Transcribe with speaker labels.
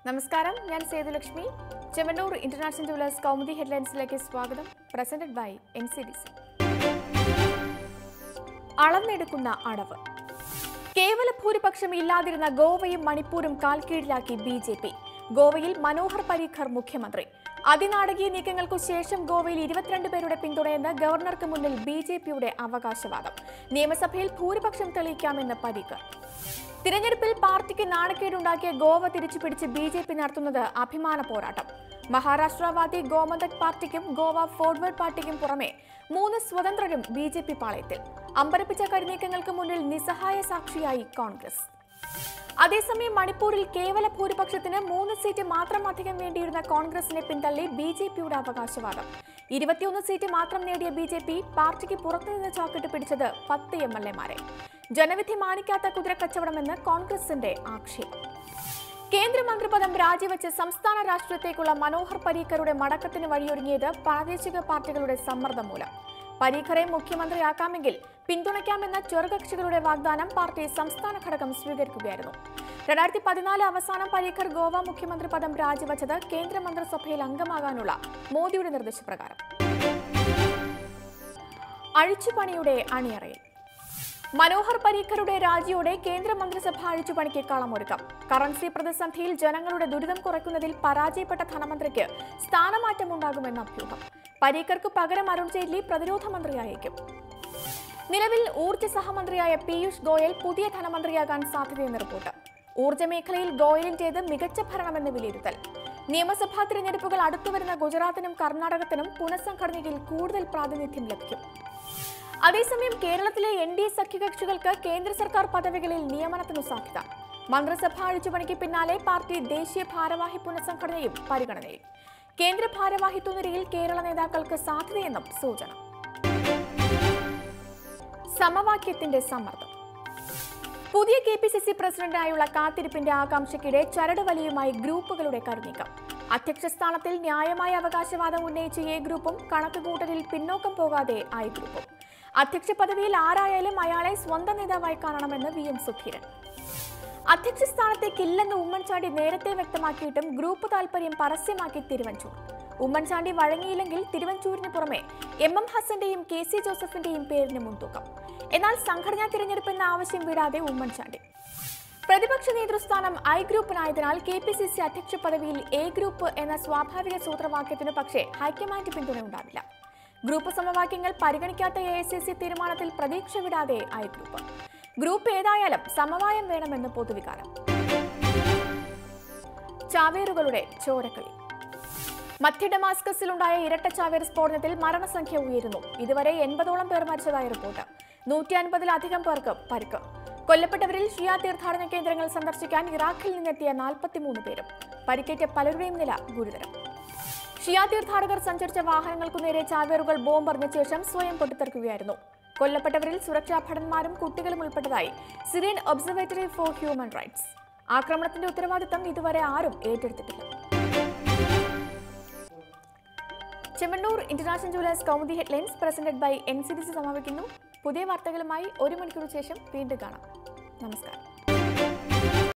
Speaker 1: നമസ്കാരം ഞാൻ Sethulakshmi Chemmanur international jewellers Kaumudi ഹെഡ്ലൈൻസിലേക്ക് സ്വാഗതം presented by N C D C അളന്നെടുക്കുന്ന അടവ് കേവല ഭൂരിപക്ഷം ഇല്ലാതിരുന്ന ഗോവയും മണിപ്പൂരും കാൽക്കീഴിലാക്കി ബി ജെ പി ഗോവയിൽ മനോഹർ പരീഖർ മുഖ്യമന്ത്രി അതിനാടകീയ നീക്കങ്ങൾക്കു ശേഷം ഗോവയിൽ ഇരുപത്തിരണ്ട് പേരുടെ പിന്തുണയെന്ന് ഗവർണർക്ക് മുന്നിൽ ബി ജെ പിയുടെ അവകാശവാദം നിയമസഭയിൽ ഭൂരിപക്ഷം തെളിയിക്കാമെന്ന് പരീഖർ തിരഞ്ഞെടുപ്പിൽ പാർട്ടിക്ക് നാണക്കേടുണ്ടാക്കിയ ഗോവ തിരിച്ചുപിടിച്ച് ബി ജെ പി നടത്തുന്നത് അഭിമാന പോരാട്ടം മഹാരാഷ്ട്രവാദി ഗോമന്തക് പാർട്ടിക്കും ഗോവ ഫോർവേഡ് പാർട്ടിക്കും പുറമെ മൂന്ന് സ്വതന്ത്രരും ബി ജെ പി പാളയത്തിൽ അമ്പരപ്പിച്ച കരിനീക്കങ്ങൾക്ക് മുന്നിൽ നിസ്സഹായ സാക്ഷിയായി കോൺഗ്രസ് അതേസമയം മണിപ്പൂരിൽ കേവല ഭൂരിപക്ഷത്തിന് മൂന്ന് സീറ്റ് മാത്രം അധികം വേണ്ടിയിരുന്ന കോൺഗ്രസിനെ പിന്തള്ളി ബി ജെ പിയുടെ അവകാശവാദം ഇരുപത്തിയൊന്ന് സീറ്റ് മാത്രം നേടിയ ബി ജെ പി പാർട്ടിക്ക് പുറത്തുനിന്ന് ചാക്കിട്ട് പിടിച്ചത് പത്ത് എം എൽ എമാരെ ജനവിധി മാനിക്കാത്ത കുതിരക്കച്ചവടമെന്ന് കോൺഗ്രസിന്റെ ആക്ഷേപം കേന്ദ്രമന്ത്രിപദം രാജിവെച്ച് സംസ്ഥാന രാഷ്ട്രീയത്തേക്കുള്ള മനോഹർ പരീക്കറുടെ മടക്കത്തിന് വഴിയൊരുങ്ങിയത് പ്രാദേശിക പാർട്ടികളുടെ സമ്മർദ്ദം മൂലം പരീഖറെ മുഖ്യമന്ത്രിയാക്കാമെങ്കിൽ പിന്തുണയ്ക്കാമെന്ന ചെറുകക്ഷികളുടെ വാഗ്ദാനം പാർട്ടി സംസ്ഥാന ഘടകം സ്വീകരിക്കുകയായിരുന്നു രണ്ടായിരത്തി പതിനാല് അവസാനം പരീഖർ ഗോവ മുഖ്യമന്ത്രി പദം രാജിവെച്ചത് കേന്ദ്രമന്ത്രിസഭയിൽ അംഗമാകാനുള്ള മോദിയുടെ നിർദ്ദേശപ്രകാരം അഴിച്ചുപണിയുടെ അണിയറയിൽ മനോഹർ പരീക്കറുടെ രാജിയോടെ കേന്ദ്രമന്ത്രിസഭ അഴിച്ചുപണിക്ക് കളമൊരുക്കം കറൻസി പ്രതിസന്ധിയിൽ ജനങ്ങളുടെ ദുരിതം കുറയ്ക്കുന്നതിൽ പരാജയപ്പെട്ട ധനമന്ത്രിക്ക് സ്ഥാനമാറ്റമുണ്ടാകുമെന്ന അഭ്യൂഹം പരീക്കർക്ക് പകരം അരുൺ ജെയ്റ്റ്ലി പ്രതിരോധ മന്ത്രിയായേക്കും നിലവിൽ ഊർജ്ജ സഹമന്ത്രിയായ പീയൂഷ് ഗോയൽ പുതിയ ധനമന്ത്രിയാകാൻ സാധ്യതയെന്ന് റിപ്പോർട്ട് ഊർജ്ജ മേഖലയിൽ ഗോയലിന്റേത് മികച്ച ഭരണമെന്ന് വിലയിരുത്തൽ നിയമസഭാ തിരഞ്ഞെടുപ്പുകൾ അടുത്തുവരുന്ന ഗുജറാത്തിനും കർണാടകത്തിനും പുനഃസംഘടനയിൽ കൂടുതൽ പ്രാതിനിധ്യം ലഭിക്കും അതേസമയം കേരളത്തിലെ എൻ ഡി എ സഖ്യകക്ഷികൾക്ക് കേന്ദ്ര സർക്കാർ പദവികളിൽ നിയമനത്തിനു സാധ്യത മന്ത്രിസഭാ അഴിച്ചുപണിക്ക് പിന്നാലെ പാർട്ടി ദേശീയ ഭാരവാഹി പുനഃസംഘടനയും പരിഗണനയിൽ കേന്ദ്ര ഭാരവാഹിത്വ നിരയിൽ കേരള നേതാക്കൾക്ക് സാധ്യതയെന്നും സൂചന സമവാക്യത്തിന്റെ സമ്മർദ്ദം പുതിയ കെ പി സി സി പ്രസിഡന്റായുള്ള കാത്തിരിപ്പിന്റെ ആകാംക്ഷയ്ക്കിടെ ചരട് വലിയുമായി ഗ്രൂപ്പുകളുടെ കരുനീക്കം അധ്യക്ഷ സ്ഥാനത്തിൽ ന്യായമായ അവകാശവാദം ഉന്നയിച്ച എ ഗ്രൂപ്പും കണക്കുകൂട്ടലിൽ പിന്നോക്കം പോകാതെ ഐ ഗ്രൂപ്പും അധ്യക്ഷ പദവിയിൽ ആരായാലും അയാളെ സ്വന്തം നേതാവായി കാണണമെന്ന് വി എം സുധീരൻ അധ്യക്ഷ സ്ഥാനത്തേക്കില്ലെന്ന് ഉമ്മൻചാണ്ടി നേരത്തെ വ്യക്തമാക്കിയിട്ടും ഗ്രൂപ്പ് താൽപര്യം പരസ്യമാക്കി തിരുവഞ്ചൂർ ഉമ്മൻചാണ്ടി വഴങ്ങിയില്ലെങ്കിൽ തിരുവഞ്ചൂരിന് പുറമെ എം എം ഹസന്റെയും കെ സി ജോസഫിന്റെയും പേരിന് മുൻതൂക്കം എന്നാൽ സംഘടനാ തിരഞ്ഞെടുപ്പ് എന്ന ആവശ്യം വിടാതെ ഉമ്മൻചാണ്ടി പ്രതിപക്ഷ നേതൃസ്ഥാനം ഐ ഗ്രൂപ്പിനായതിനാൽ കെ പി സി സി അധ്യക്ഷ പദവിയിൽ എ ഗ്രൂപ്പ് എന്ന സ്വാഭാവിക സൂത്രവാക്യത്തിനു പക്ഷേ ഹൈക്കമാൻഡ് പിന്തുണയുണ്ടാവില്ല ഗ്രൂപ്പ് സമവാക്യങ്ങൾ പരിഗണിക്കാത്ത എ ഐ സി സി തീരുമാനത്തിൽ പ്രതീക്ഷ വിടാതെ ഐ ഗ്രൂപ്പ് ഗ്രൂപ്പ് ഏതായാലും സമവായം വേണമെന്ന് പൊതുവികാരം ചാവേറുകളുടെ ചോരക്കളി മധ്യ ഡമാസ്കസിലുണ്ടായ ഇരട്ട ചാവേർ സ്ഫോടനത്തിൽ മരണസംഖ്യ ഉയരുന്നു ഇതുവരെ എൺപതോളം പേർ മരിച്ചതായി റിപ്പോർട്ട് നൂറ്റി അൻപതിലധികം പേർക്ക് പരിക്ക് കൊല്ലപ്പെട്ടവരിൽ ഷിയ തീർത്ഥാടന കേന്ദ്രങ്ങൾ സന്ദർശിക്കാൻ ഇറാഖിൽ നിന്നെത്തിയ നാൽപ്പത്തിമൂന്ന് പേരും പരിക്കേറ്റ പലരുടെയും നില ഗുരുതരം ഷിയ തീർത്ഥാടകർ സഞ്ചരിച്ച വാഹനങ്ങൾക്കു നേരെ ചാവേറുകൾ ബോംബെറിഞ്ഞ ശേഷം സ്വയം പൊട്ടിത്തെറിക്കുകയായിരുന്നു കൊല്ലപ്പെട്ടവരിൽ സുരക്ഷാ ഭടന്മാരും കുട്ടികളും ഉൾപ്പെട്ടതായി Syrian observatory for human rights ആക്രമണത്തിന്റെ ഉത്തരവാദിത്തം ഇതുവരെ ആരും ഏറ്റെടുത്തിട്ടില്ല Chemmanur international jewellers Kaumudi headlines presented by N C D C സമാപിക്കുന്നു പുതിയ വാർത്തകളുമായി ഒരു മണിക്കൂർ ശേഷം വീണ്ടും കാണാം നമസ്കാരം